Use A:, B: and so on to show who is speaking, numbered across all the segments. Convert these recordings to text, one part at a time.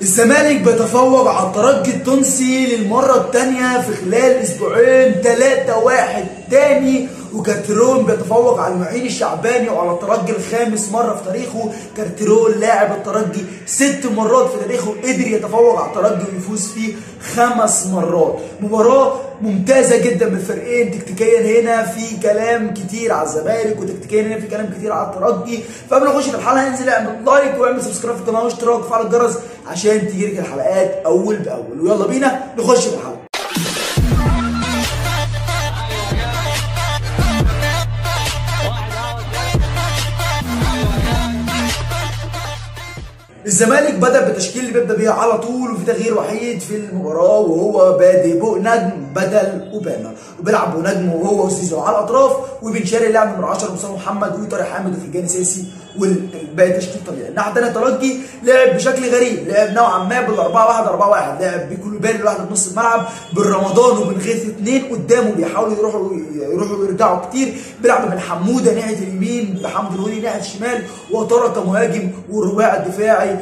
A: الزمالك بيتفوق على الترجي التونسي للمرة الثانية في خلال اسبوعين 3 واحد تاني وكارتيرون بيتفوق على المعين الشعباني وعلى الترجي الخامس مرة في تاريخه كارتيرون لاعب الترجي ست مرات في تاريخه قدر يتفوق على الترجي ويفوز فيه خمس مرات مباراة ممتازة جدا من الفريقين تكتيكيا هنا في كلام كتير على الزمالك وتكتيكيا هنا في كلام كتير على الترجي فقبل ما نخش في الحلقة انزل اعمل لايك واعمل سبسكرايب في القناة واشتراك وفعل الجرس عشان تجيلك الحلقات اول باول ويلا بينا نخش في الحلقة الزمالك بدا بالتشكيل اللي بيبدا بيه على طول وفي تغيير وحيد في المباراه وهو بادئ بو نجم بدل اوباما وبيلعب بنجم وهو وزيزو على الاطراف وبن شاري لاعب نمبر 10 مصطفى محمد وطارق حامد وفرجاني ساسي والباقي تشكيل طبيعي الناحيه الثانيه الترجي لعب بشكل غريب لعب نوعا ما بال 4 1 4 1 لعب بكولوبالي لوحده في نص الملعب بالرمضان وبن غيث اثنين قدامه بيحاولوا يروحوا يروحوا ويرجعوا كتير بيلعب من حموده ناحيه اليمين بحمد الهوني ناحيه الشمال وطارق كمهاجم والرباعي الدفاعي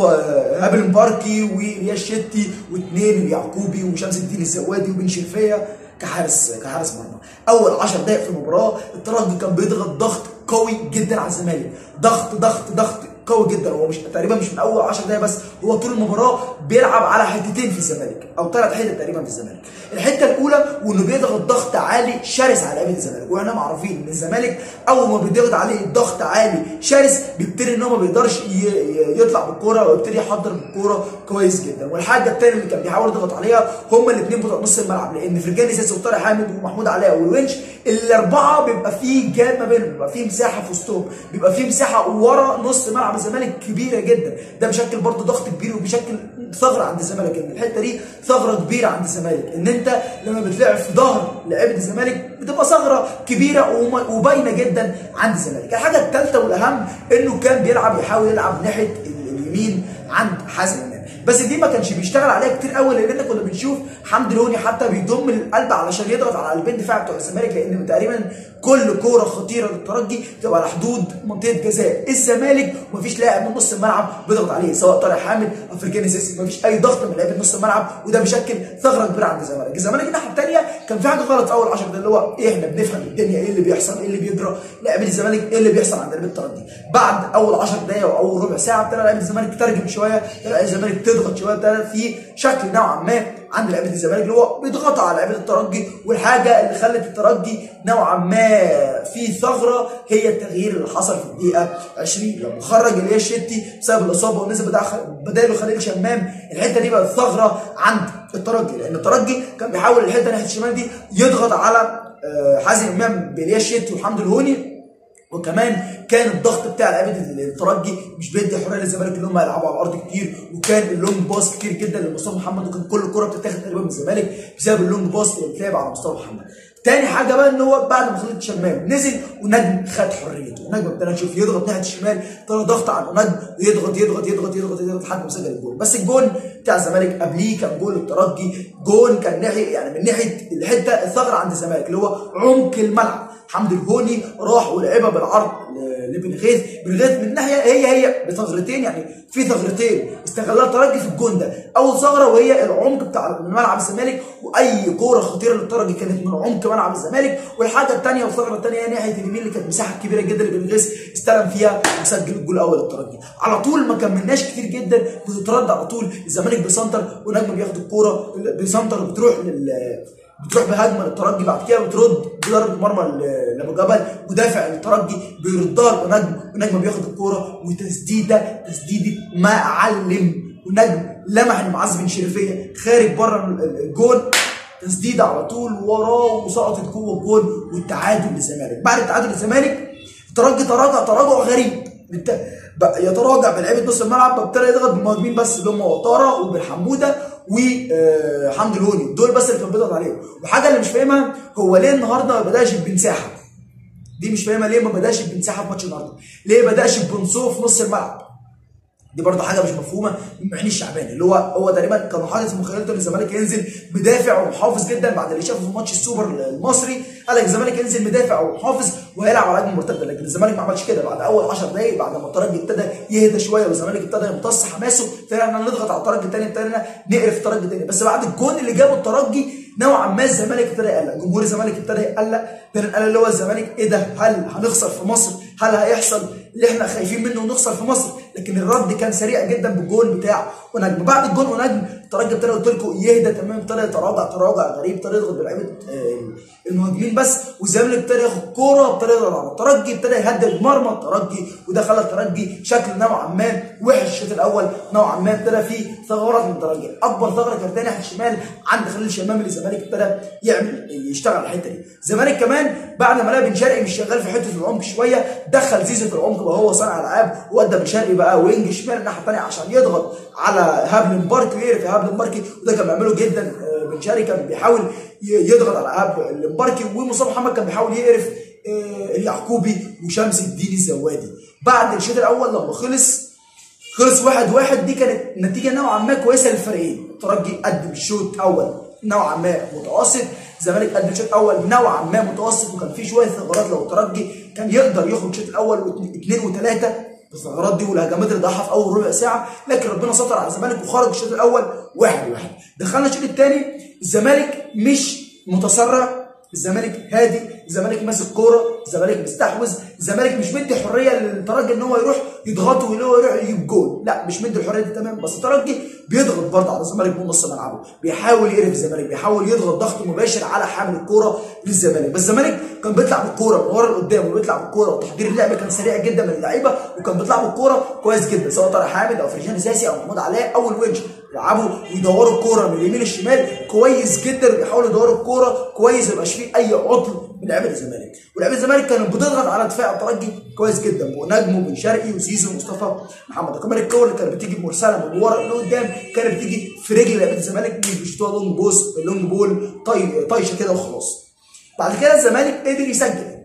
A: هابل مباركي والياس شتي واثنين اليعقوبي وشمس الدين الزوادي وبن شرفيه كحارس كحارس مرمى اول 10 دقائق في المباراه الترجي كان بيضغط ضغط قوي جدا على الزمالك ضغط ضغط ضغط قوي جدا هو مش تقريبا مش من اول 10 دقايق بس هو طول المباراه بيلعب على حتتين في الزمالك او ثلاث حتت تقريبا في الزمالك الحته الاولى وانه بيضغط ضغط عالي شرس على لعيبه الزمالك واحنا معروفين ان الزمالك اول ما بيضغط عليه ضغط عالي شرس بيبتدي ان هو ما بيقدرش يطلع بالكوره ويبتدي يحضر بالكوره كويس جدا والحاجه الثانيه اللي كان بيحاول يضغط عليها هما الاثنين بتوع نص الملعب لان فرجاني ساسي وطارق حامد ومحمود علاء والونش الاربعه بيبقى فيه جاب ما بينهم بيبقى فيه مساحه في وسطهم بيبقى فيه مساحه ورا نص ملعب الزمالك كبيره جدا ده بيشكل برضه ضغط كبير وبيشكل ثغره عند الزمالك ان الحته دي ثغره كبيره عند الزمالك ان انت لما بتلعب في ظهر لعيبه الزمالك بتبقى ثغره كبيره وباينه جدا عند الزمالك الحاجه الثالثه والاهم انه كان بيلعب يحاول يلعب ناحيه اليمين عند حازم امام بس دي ما كانش بيشتغل عليها كتير قوي لان احنا كنا بنشوف حمدي لوني حتى بيضم القلب علشان يضغط على قلبين دفاع بتوع الزمالك لان تقريبا كل كوره خطيره للترجي تبقى على حدود منطقه جزاء الزمالك ومفيش لاعب من نص الملعب بيضغط عليه سواء طارق حامد او فرجاني سيسي مفيش اي ضغط من لعيبه نص الملعب وده بيشكل ثغره كبيره عند الزمالك الزمالك الناحيه الثانيه كان في حاجه غلط في اول 10 دقايق اللي هو إيه احنا بنفهم الدنيا ايه اللي بيحصل ايه اللي بيجرى لاعبين الزمالك ايه اللي بيحصل عند لعيبه الترجي بعد اول 10 دقايق او اول ربع ساعه ابتدى لعيبه الزمالك تترجم شويه لعيبه الزمالك تضغط شويه ابتدى في شكل نوعا ما عند لعيبه الزمالك اللي هو بيضغطوا على لعيبه الترجي والحاجه اللي خلت الترجي نوعا ما في ثغره هي التغيير اللي حصل في الدقيقه 20 لما خرج الياس شتي بسبب الاصابه ونزل بداله خليل شمام الحته دي بقت ثغره عند الترجي لان الترجي كان بيحاول الحته ناحيه الشمال دي يضغط على حازم امام بالياس شتي وحمد الهوني وكمان كان الضغط بتاع لعيبه الترجي مش بيدي حريه للزمالك ان هم يلعبوا على الارض كتير وكان اللونج باص كتير جدا لمصطفى محمد وكان كل كره بتتاخد تقريبا من الزمالك بسبب اللونج باص اللي بيتلعب على مصطفى محمد. تاني حاجه بقى ان هو بعد ما خليط شمام نزل ونجم خد حريته ونجم ابتدى نشوف يضغط ناحيه الشمال طلع ضغط على نجم يضغط يضغط يضغط يضغط يضغط لحد ما سجل الجول بس الجول بتاع الزمالك قبليه كان جول الترجي جول كان ناحيه يعني من ناحيه الحته الثغره عند الزمالك اللي هو عمق الملعب حمد الهوني راح ولعبها بالعرض لبن غيث بن غيث من ناحيه هي هي بثغرتين يعني في ثغرتين استغلها الترجي في الجون ده اول ثغره وهي العمق بتاع ملعب الزمالك واي كوره خطيره للترجي كانت من عمق ملعب الزمالك والحاجه الثانيه والثغره الثانيه هي ناحيه اليمين اللي كانت مساحه كبيره جدا لبن غيث استلم فيها وسجل الجول الاول للترجي على طول ما كملناش كتير جدا بتترد على طول الزمالك بيسنتر ونجم بياخد الكوره بيسنتر وبتروح لل بتروح بهجمه للترجي بعد كده بترد بضربه مرمى لابو جبل مدافع الترجي بيردها لنجم ونجم بياخد الكوره وتسديده تسديده معلم ونجم لمح المعز بن شريفيه خارج بره الجون تسديده على طول وراه وسقطت جوه الجون والتعادل للزمالك بعد التعادل للزمالك الترجي تراجع تراجع غريب يتراجع بلعيبه نص الملعب ابتدى يضغط بالمهاجمين بس اللي هم وطاره وبن حموده وحمد الهوني دول بس اللي كان بيضغط عليهم وحاجه اللي مش فاهمها هو ليه النهارده ما بداش بمساحه دي مش فاهمها ليه ما بداش بمساحه في ماتش النهارده ليه ما بداش بنصوف نص الملعب دي برضه حاجه مش مفهومه من معين الشعباني اللي هو هو تقريبا كان حاطط في مخيلته ان الزمالك ينزل مدافع ومحافظ جدا بعد اللي شافه في ماتش السوبر المصري قال لك الزمالك ينزل مدافع ومحافظ وهيلعب على هجمه مرتده لكن الزمالك ما عملش كده بعد اول 10 دقائق بعد ما الترجي ابتدى يهدى شويه والزمالك ابتدى يمتص حماسه ابتدينا نضغط على الترجي الثاني ابتدينا نقرف الترجي الثاني بس بعد الجون اللي جابه الترجي نوعا ما الزمالك ابتدى يقلق جمهور الزمالك ابتدى يقلق ابتدى قال اللي هو الزمالك ايه ده هل هنخسر في مصر هل هيحصل اللي احنا خايفين منه ونخسر في مصر لكن الرد كان سريع جدا بالجول بتاع ونجم بعد الجول ونجم الترجي ابتدى قلت لكم يهدى تمام ابتدى يتراجع تراجع غريب ابتدى يضغط بلعيبه المهاجمين بس والزمالك ابتدى ياخد كوره ابتدى يضغط على الترجي ابتدى يهدد مرمى الترجي وده خلى الترجي شكل نوعا ما وحش الشوط الاول نوعا ما ابتدى فيه ثغرات من الترجي اكبر ثغره كانت ناحيه الشمال عند خليل الشمام اللي الزمالك ابتدى يعمل يشتغل على الحته دي الزمالك كمان بعد ما لقى بن شرقي مش شغال في حته العمق شويه دخل زيزو في العمق بقى هو صانع العاب وادى بن شرقي بقى وينج شمال الناحيه الثانيه عشان يضغط على هابل مباركي ويقرف هابل مباركي وده كان بيعمله جدا بن شرقي كان بيحاول يضغط على هابل مباركي ومصطفى محمد كان بيحاول يقرف اليعقوبي وشمس الدين الزوادي بعد الشوط الاول لما خلص خلص واحد واحد دي كانت نتيجه نوعا ما كويسه للفريقين الترجي قدم الشوط الاول نوعا ما متوسط الزمالك قدم الشوط الاول نوعا ما متوسط وكان في شويه ثغرات لو الترجي كان يقدر ياخد الشوط الاول واثنين وثلاثه الثغرات دي والهجمات اللي ضيعها في اول ربع ساعه لكن ربنا ستر على الزمالك وخرج الشوط الاول واحد واحد دخلنا الشوط الثاني الزمالك مش متسرع الزمالك هادي الزمالك ماسك كوره الزمالك مستحوذ الزمالك مش مدي حريه للترجي ان هو يروح يضغطه وان هو يروح يجيب جول لا مش مدي الحريه دي تمام بس الترجي بيضغط برضه على الزمالك من نص ملعبه بيحاول يقرف الزمالك بيحاول يضغط ضغط مباشر على حامل الكوره للزمالك بس الزمالك كان بيطلع بالكوره من ورا لقدام وبيطلع بالكوره وتحضير اللعب كان سريع جدا من اللعيبه وكان بيطلع بالكوره كويس جدا سواء طارق حامد او فرجان زاسي او محمود علاء او الونش يلعبوا ويدوروا الكوره من اليمين للشمال كويس جدا بيحاولوا يدوروا الكوره كويس ما يبقاش فيه اي عطل من لعيبه الزمالك ولعيبه الزمالك كانت بتضغط على دفاع الترجي كويس جدا ونجم وبن شرقي وزيزو ومصطفى محمد كمان الكور اللي كانت بتيجي مرسله من ورا لقدام كانت بتيجي في رجل لعيبه الزمالك مش بيشوطوها لونج بوس لونج بول طي طايشه كده وخلاص بعد كده الزمالك قدر يسجل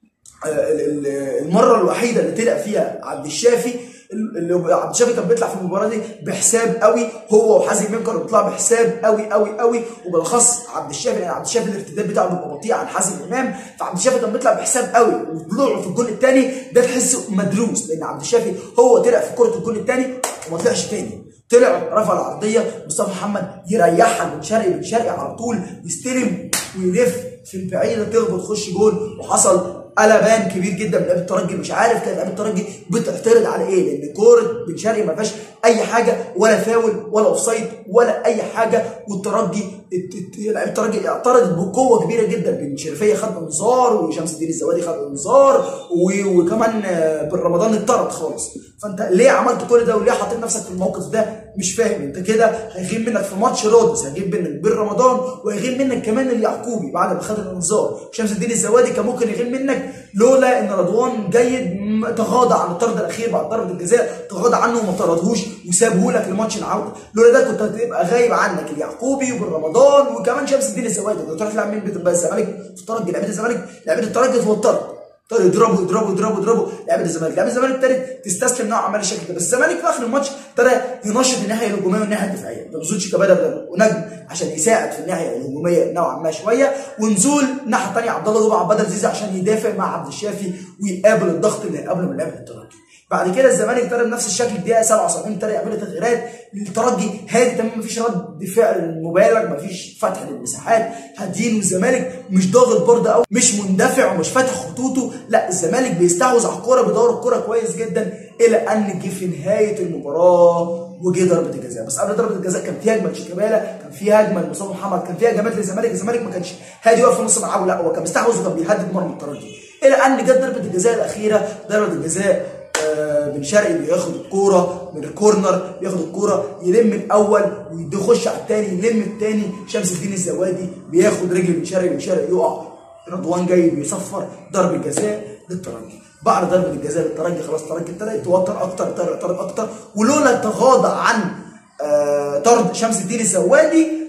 A: المره الوحيده اللي طلع فيها عبد الشافي اللي عبد الشافي كان بيطلع في المباراه دي بحساب قوي هو وحازم امام كانوا بيطلعوا بحساب قوي قوي قوي وبالاخص عبد الشافي لان عبد الشافي الارتداد بتاعه بيبقى بطيء عن حازم امام فعبد الشافي كان بيطلع بحساب قوي وطلوعه في الجول الثاني ده تحسه مدروس لان عبد الشافي هو طلع في كره الجول الثاني وما طلعش تاني طلع رفع العرضيه مصطفى محمد يريحها من شرقي من شرقي على طول يستلم ويلف في البعيده تخبط تخش جول وحصل قلبان كبير جدا من لعيبه الترجي مش عارف كانت لعيبه الترجي بتعترض على ايه لان كوره بن شرقي ما فيهاش اي حاجه ولا فاول ولا اوفسايد ولا اي حاجه والترجي لعيبه الترجي اعترضت بقوه كبيره جدا بن شريفيه خد انذار وشمس الدين الزوادي خد انذار وكمان بن رمضان اتطرد خالص فانت ليه عملت كل ده وليه حطيت نفسك في الموقف ده مش فاهم انت كده هيغيب منك في ماتش رودس هيغيب منك بن رمضان وهيغيب منك كمان اليعقوبي بعد ما خد الانذار شمس الدين الزوادي كان ممكن يغيب منك لولا ان رضوان جيد تغاضى عن الطرد الاخير بعد ضربه الجزاء تغاضى عنه وما طردهوش وسابه لك لماتش العوده لولا ده كنت هتبقى غايب عنك اليعقوبي وبن رمضان وكمان شمس الدين الزوادي كنت تروح تلعب مين بتبقى الزمالك في الترجي لعيبه الزمالك لعيبه الترجي اتوترت ابتدوا يضربوا يضربوا يضربوا يضربوا لعيبه الزمالك لعيبه الزمالك ابتدت تستسلم نوعا ما للشكل ده بس الزمالك في اخر الماتش ابتدى ينشط الناحيه الهجوميه والناحيه الدفاعيه نزول شيكابالا ونجم عشان يساعد في الناحيه الهجوميه نوعا ما شويه ونزول الناحيه الثانيه عبد الله جمعه بدل زيزو عشان يدافع مع عبد الشافي ويقابل الضغط اللي هيقابله من لعيبه الترجي بعد كده الزمالك ابتدى بنفس الشكل الدقيقه 77 ابتدى يعمل تغييرات الترجي هادي تمام مفيش رد فعل مبالغ مفيش فتح للمساحات هاديين والزمالك مش ضاغط برضه قوي مش مندفع ومش فاتح خطوطه لا الزمالك بيستحوذ على الكوره بيدور الكوره كويس جدا الى ان جه في نهايه المباراه وجه ضربه الجزاء بس قبل ضربه الجزاء كان في هجمه شيكابالا كان في هجمه لمصطفى محمد كان في هجمات للزمالك الزمالك ما كانش هادي واقف في نص ملعبه لا هو كان مستحوذ وكان بيهدد مرمى الترجي الى ان جت ضربه الجزاء الاخيره ضربه الجزاء بن شرقي بياخد الكوره من الكورنر بياخد الكوره يلم الاول ويخش على الثاني يلم الثاني شمس الدين الزوادي بياخد رجل بن شرقي بن شرقي يقع رضوان جاي بيصفر ضربه جزاء للترجي بعد ضربه الجزاء للترجي خلاص الترجي ابتدى يتوتر اكتر ابتدى يعترض اكتر ولولا التغاضى عن آه طرد شمس الدين الزوادي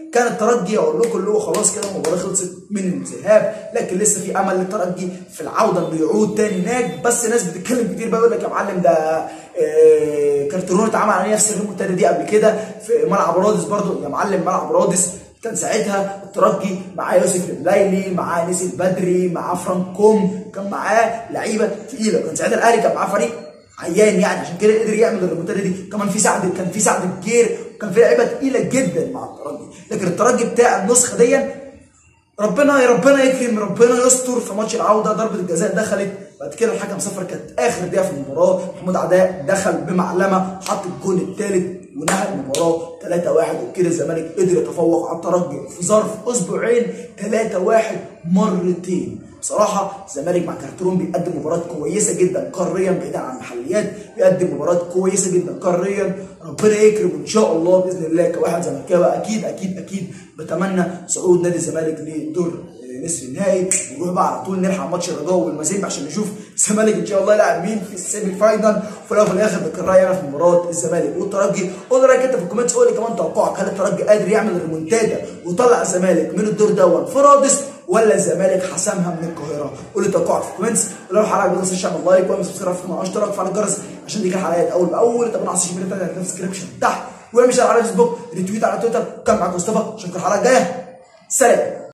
A: كان الترجي اقول لكم اللي هو خلاص كده المباراه خلصت من الذهاب لكن لسه في امل للترجي في العوده انه يعود تاني هناك بس ناس بتتكلم كتير بقى يقول لك يا معلم ده آه، كارترون اتعمل عليه نفس الريمونتادا دي قبل كده في ملعب رادس برضو يا معلم ملعب رادس كان ساعتها الترجي معاه يوسف البلايلي معاه نسي البدري معاه فرانك كوم كان معاه لعيبه تقيله كان ساعتها الاهلي كان معاه فريق عيان يعني عشان كده قدر يعمل الريمونتادا دي كمان في سعد كان في سعد الجير وكان في لعيبه تقيله جدا مع الترجي لكن الترجي بتاع النسخه دي ربنا يا ربنا يكرم ربنا يستر في ماتش العوده ضربه الجزاء دخلت بعد كده الحكم صفر كانت اخر دقيقه في المباراه محمود عداء دخل بمعلمه حط الجون الثالث ونهى المباراه 3-1 وبكده الزمالك قدر يتفوق على الترجي في ظرف اسبوعين 3-1 مرتين بصراحه الزمالك مع كارترون بيقدم مباراه كويسه جدا قاريا بعيدا عن المحليات بيقدم مباراه كويسه جدا قاريا ربنا يكرم ان شاء الله باذن الله كواحد زملكاوي اكيد اكيد اكيد بتمنى صعود نادي الزمالك لدور نصف النهائي ونروح بقى على طول نلحق ماتش الرجاء والمزيد عشان نشوف الزمالك ان شاء الله يلعب مين في السيمي فاينال وفي الاول وفي الاخر بكون رايي انا في مباراه الزمالك والترجي قول رايك انت في الكومنتس قول لي كمان توقعك هل الترجي قادر يعمل ريمونتادا ويطلع الزمالك من الدور دون في رادس ولا الزمالك حسمها من القاهره قول لي توقعك في الكومنتس ولو الحلقه عجبتك ما تنساش تعمل لايك واعمل سبسكرايب في القناه واشترك وفعل الجرس عشان تيجي الحلقات اول باول تابعنا على السوشيال ميديا بتاعتنا في الديسكربشن تحت واعمل شير على فيسبوك ريتويت على تويتر كان معاك مصطفى اشوفك الحلقه الجايه سلام